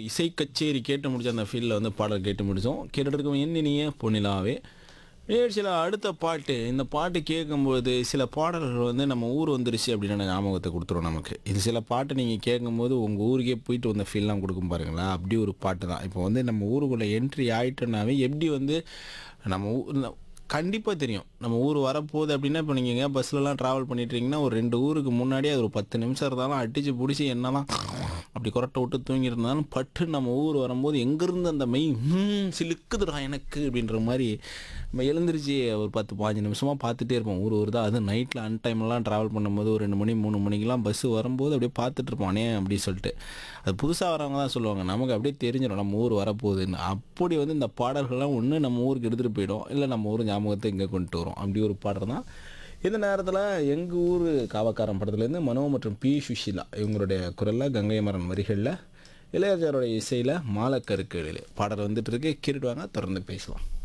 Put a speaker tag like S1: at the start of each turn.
S1: இசை கச்சேரி கேட்டு முடிச்ச அந்த ஃபீல்டில் வந்து பாடல் கேட்டு முடித்தோம் கேட்டுட்டு இருக்கோம் எண்ணினிய பொன்னிலாவே நிகழ்ச்சியில் அடுத்த பாட்டு இந்த பாட்டு கேட்கும்போது சில பாடல்கள் வந்து நம்ம ஊர் வந்துருச்சு அப்படின்னு ஞாபகத்தை கொடுத்துரும் நமக்கு இது சில பாட்டு நீங்கள் கேட்கும்போது உங்கள் ஊருக்கே போயிட்டு வந்த ஃபீல்லாம் கொடுக்கும் பாருங்களேன் அப்படி ஒரு பாட்டு தான் இப்போ வந்து நம்ம ஊருக்குள்ளே என்ட்ரி ஆகிட்டோன்னாவே எப்படி வந்து நம்ம ஊர் கண்டிப்பாக தெரியும் நம்ம ஊர் வரப்போகுது அப்படின்னா இப்போ நீங்கள் எங்கேயா பஸ்லலாம் ட்ராவல் பண்ணிட்டுருக்கீங்கன்னா ஒரு ரெண்டு ஊருக்கு முன்னாடியே அது ஒரு பத்து நிமிஷம் இருந்தாலும் அடித்து பிடிச்சி என்னதான் அப்படி கொரட்டை விட்டு தூங்கியிருந்தாலும் பட்டு நம்ம ஊர் வரும்போது எங்கேருந்து அந்த மெய் "ஹம், சிலுக்குதுடா எனக்கு அப்படின்ற மாதிரி நம்ம எழுந்திரிச்சு ஒரு பத்து பாஞ்சு நிமிஷமாக பார்த்துட்டே இருப்போம் ஊர் ஊர் தான் அது நைட்டில் அன்டைம்லாம் ட்ராவல் பண்ணும்போது ஒரு ரெண்டு மணி மூணு மணிக்கெலாம் பஸ்ஸு வரும்போது அப்படியே பார்த்துட்டு இருப்போனே அப்படி சொல்லிட்டு அது புதுசாக வரவங்க தான் சொல்லுவாங்க நமக்கு அப்படியே தெரிஞ்சிடும் நம்ம ஊர் வரப்போகுதுன்னு அப்படி வந்து இந்த பாடல்கள்லாம் ஒன்று நம்ம ஊருக்கு எடுத்துகிட்டு போயிடும் இல்லை நம்ம ஊர் ஞாபகத்தை இங்கே கொண்டு வரும் அப்படி ஒரு பாடல் தான் இந்த நேரத்தில் எங்கள் ஊர் காவக்காரன் படத்துலேருந்து மனோ மற்றும் பி சுஷிலா இவங்களுடைய குரலில் கங்கை மரன் வரிகளில் இளையராஜாரோட இசையில் மாலக்கருக்கு பாடல் வந்துட்டு இருக்கு கேட்டுட்டு வாங்க தொடர்ந்து பேசலாம்